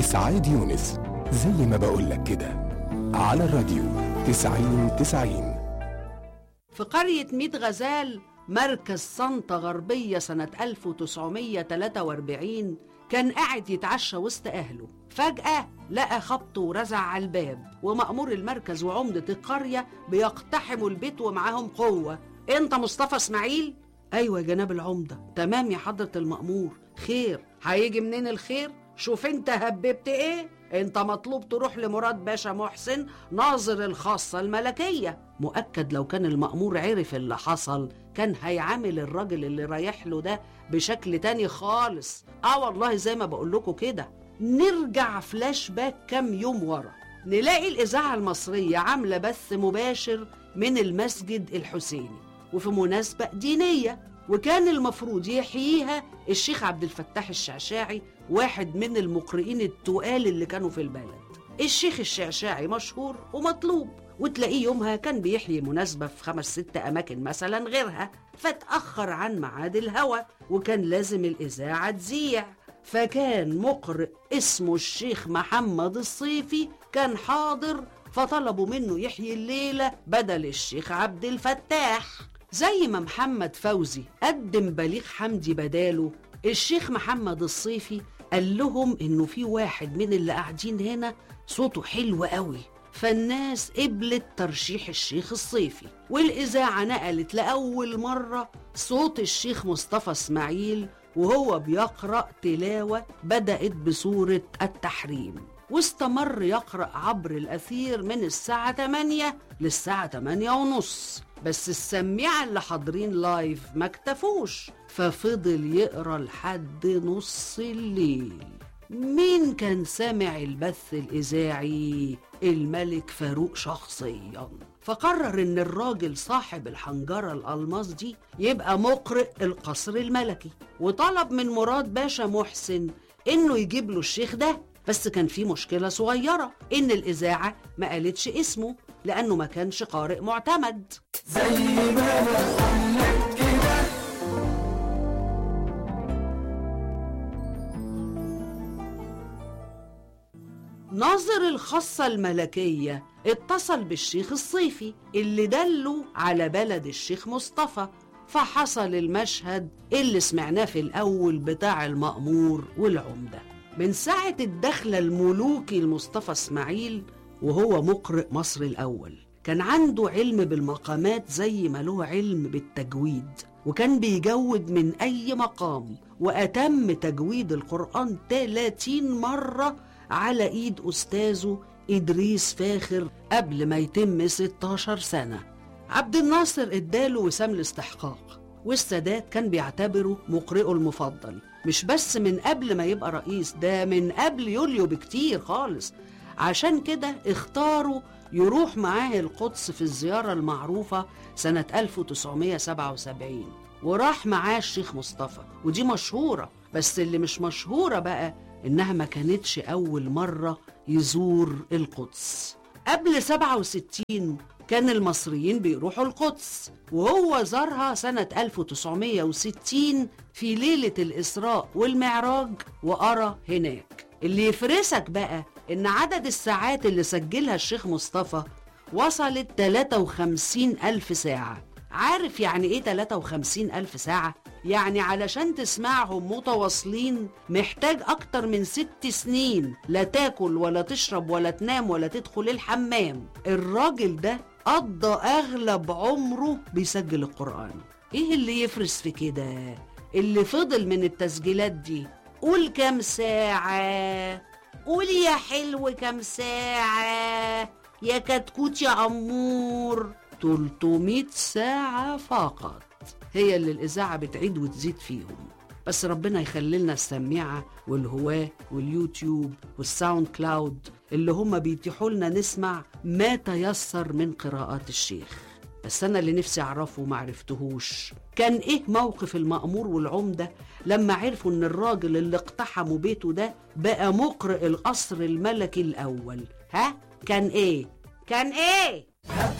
إسعاد يونس زي ما بقولك كده على الراديو تسعين تسعين في قرية ميت غزال مركز سانتا غربية سنة 1943 كان قاعد يتعشى وسط أهله فجأة لقى خبط ورزع على الباب ومأمور المركز وعمدة القرية بيقتحموا البيت ومعاهم قوة انت مصطفى اسماعيل؟ ايوه يا جناب العمدة تمام يا حضرة المأمور خير هيجي منين الخير؟ شوف انت هببت ايه؟ انت مطلوب تروح لمراد باشا محسن ناظر الخاصة الملكية مؤكد لو كان المأمور عرف اللي حصل كان هيعامل الراجل اللي رايح له ده بشكل تاني خالص اه والله زي ما بقول لكم كده نرجع فلاش باك كام يوم ورا نلاقي الإذاعة المصرية عاملة بث مباشر من المسجد الحسيني وفي مناسبة دينية وكان المفروض يحييها الشيخ عبد الفتاح الشعشاعي واحد من المقرئين التقال اللي كانوا في البلد الشيخ الشعشاعي مشهور ومطلوب وتلاقيه يومها كان بيحيي مناسبة في خمس ست أماكن مثلا غيرها فتأخر عن ميعاد الهوا وكان لازم الإذاعة تذيع فكان مقرئ اسمه الشيخ محمد الصيفي كان حاضر فطلبوا منه يحيي الليلة بدل الشيخ عبد الفتاح زي ما محمد فوزي قدم بليغ حمدي بداله الشيخ محمد الصيفي قال لهم انه في واحد من اللي قاعدين هنا صوته حلو قوي فالناس قبلت ترشيح الشيخ الصيفي والإذاعة نقلت لأول مرة صوت الشيخ مصطفى اسماعيل وهو بيقرأ تلاوة بدأت بسورة التحريم واستمر يقرأ عبر الأثير من الساعة 8 للساعة 8 ونص بس السميعة اللي حاضرين لايف ما اكتفوش ففضل يقرأ لحد نص الليل مين كان سامع البث الإذاعي؟ الملك فاروق شخصيا فقرر إن الراجل صاحب الحنجرة الألماس دي يبقى مقرئ القصر الملكي وطلب من مراد باشا محسن إنه يجيب له الشيخ ده بس كان في مشكلة صغيرة إن الإذاعة ما قالتش اسمه لأنه ما كانش قارئ معتمد ناظر الخاصة الملكية اتصل بالشيخ الصيفي اللي دله على بلد الشيخ مصطفى فحصل المشهد اللي سمعناه في الأول بتاع المأمور والعمدة من ساعة الدخلة الملوكي لمصطفى اسماعيل وهو مقرئ مصر الأول كان عنده علم بالمقامات زي ما له علم بالتجويد وكان بيجود من أي مقام وأتم تجويد القرآن 30 مرة على إيد أستاذه إدريس فاخر قبل ما يتم 16 سنة عبد الناصر اداله وسام الاستحقاق والسادات كان بيعتبره مقرئه المفضل مش بس من قبل ما يبقى رئيس ده من قبل يوليو بكتير خالص عشان كده اختاروا يروح معاه القدس في الزيارة المعروفة سنة 1977 وراح معاه الشيخ مصطفى ودي مشهورة بس اللي مش مشهورة بقى إنها ما كانتش أول مرة يزور القدس قبل 67 كان المصريين بيروحوا القدس وهو زارها سنة 1960 في ليلة الإسراء والمعراج وأرى هناك اللي يفرسك بقى إن عدد الساعات اللي سجلها الشيخ مصطفى وصلت 53 ألف ساعة عارف يعني إيه 53 ألف ساعة؟ يعني علشان تسمعهم متواصلين محتاج أكتر من ست سنين لا تاكل ولا تشرب ولا تنام ولا تدخل الحمام الراجل ده قضى أغلب عمره بيسجل القرآن إيه اللي يفرس في كده؟ اللي فضل من التسجيلات دي قول كام ساعة قول يا حلو كام ساعة يا كتكوت يا عمور 300 ساعة فقط هي اللي الإذاعة بتعيد وتزيد فيهم بس ربنا يخلي لنا السميعة والهواة واليوتيوب والساوند كلاود اللي هم بيتيحوا لنا نسمع ما تيسر من قراءات الشيخ بس أنا اللي نفسي أعرفه وما عرفتهوش كان إيه موقف المأمور والعمدة لما عرفوا إن الراجل اللي اقتحموا بيته ده بقى مقرئ القصر الملكي الأول ها؟ كان إيه؟ كان إيه؟